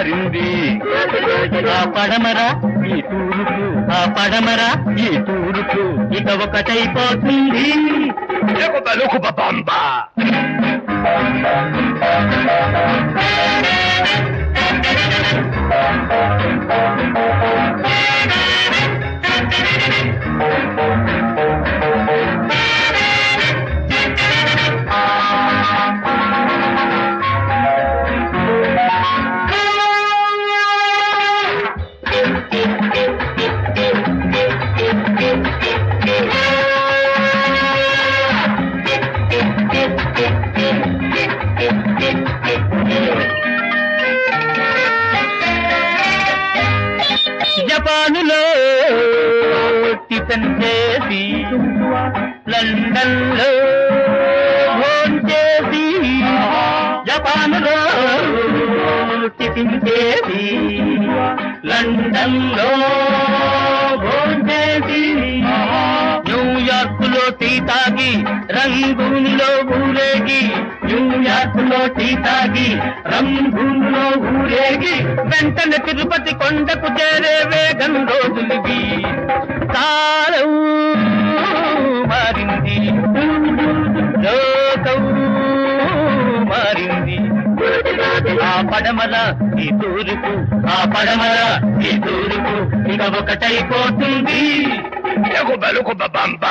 మారింది ఆ పడమర ఈ తూరుపు ఆ పడమర ఈ తూరుపు ఇక ఒకటైపోతుంది Lukuba lukuba bamba. జపానులో టిఫిన్ చేసి లండన్ లో చేసి జపానులో టిఫిన్ చేసి లండన్ లో చేసి న్యూయార్క్ లో టీ తాగి రంగూన్లో ఊరేగి న్యూయార్క్ లో టీ తాగి రంగూన్లో ఊరేగి వెంటనే తిరుపతి కొండకు చేరే వేగం రోజులివి కాలం మారింది లోకం మారింది ఆ పడమల ఈ తూర్పు ఆ పడమల ఈ తూర్పు ఇక ఒకటైపోతుంది Lukuba lukuba bamba.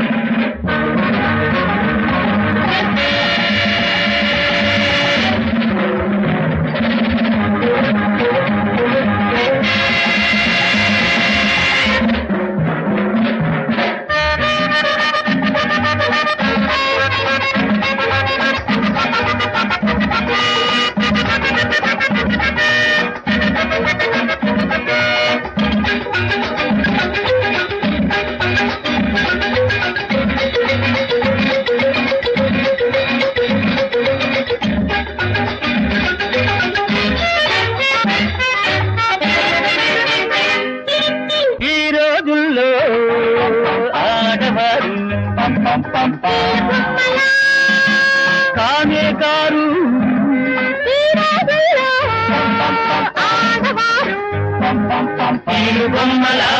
ఈ రోజుల్లో ఆడవారు కానే కారు తీరు బొమ్మలా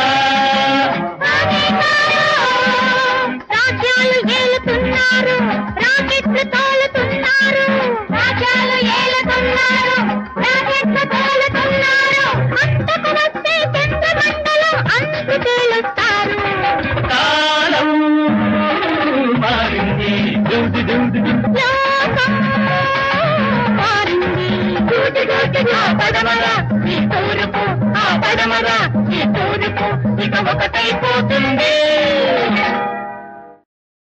రాజ్యాలు ఏలుతున్నారు రాకెట్లు తోలుతున్నారు రాజ్యాలు ఏలుతున్నారు రాకెట్లు తోలుతున్నారు అంతకు వస్తే చంద్రమండలం అంతు తేలుస్తారు కాలం మారింది దుందు దుందు దుందు. లోకం మారింది ఆ పడమర ఈ తూర్పు ఆ పడమర ఈ తూర్పు ఇక ఒకటైపోతుంది